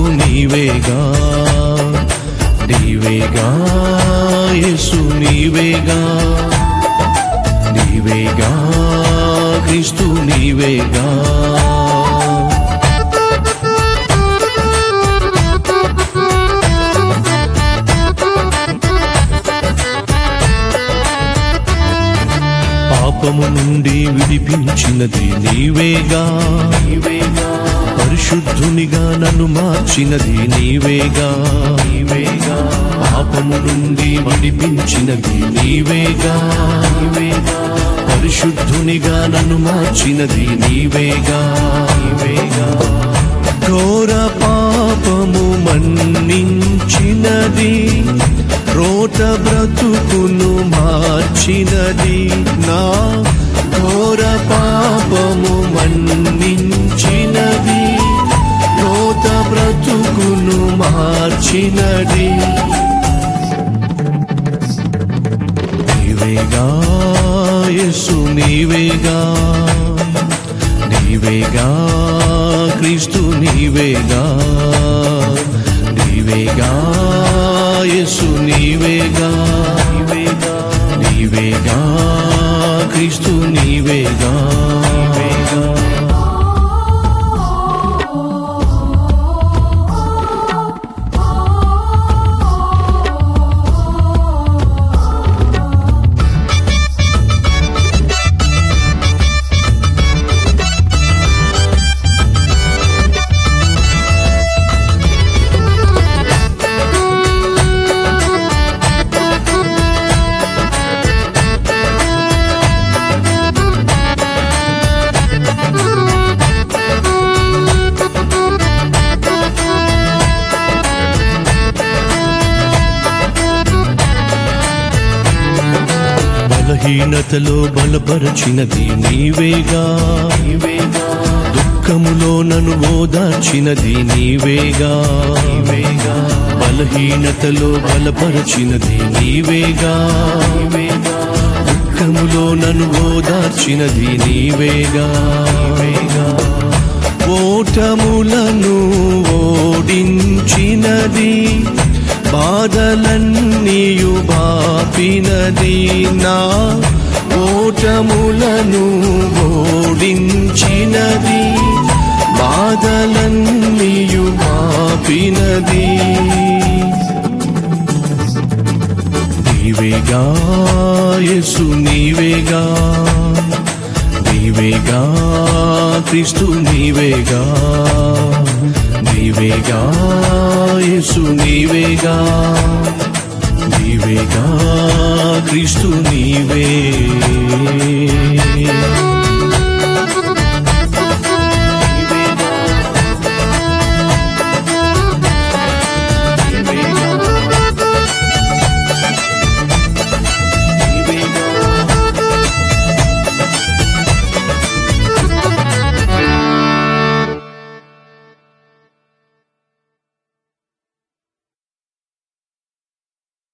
నీవేగా నీవేగా యేసు నీవేగా నీవేగా క్రీస్తు నీవేగా పాపము నుండి విడిపించినది నీవేగా నీవేగా పరిశుద్ధునిగా నన్ను మార్చినది నీవేగా నీవేగా పాపము నుండి విడిపించినది నీవేగా నీవేగా పరిశుద్ధునిగా నన్ను మార్చినది నీవేగా నీవేగా ఘోర పాపము మన్నించినది రోత బ్రతుకును మార్చినది నా ఘోర పాపము మన్నించినది రోత బ్రతుకును మార్చినది నీవేగా యేసు నీవేగా నీవేగా క్రీస్తు నీవేగా నీవేగా యేసు నీవేగా నీవేగా నీవేగా క్రీస్తు నీవేగా నీవేగా బలహీనతలో బలపరచినది నీవేగా నీవేగా దుఃఖములో నన్ను ఓదార్చినది నీవేగా నీవేగా బలహీనతలో బలపరచినది నీవేగా నీవేగా దుఃఖములో నన్ను ఓదార్చినది నీవేగా నీవేగా ఓటములను ఓడించినది బాధలన్నీయు బాపినది నా ఓటములను ఓడించినది బాధలన్నీయు బాపినది నీవేగా యేసు నీవేగా నీవేగా క్రీస్తు నీవేగా నీవేగా యేసు నీవేగా నీవేగా క్రీస్తు నీవే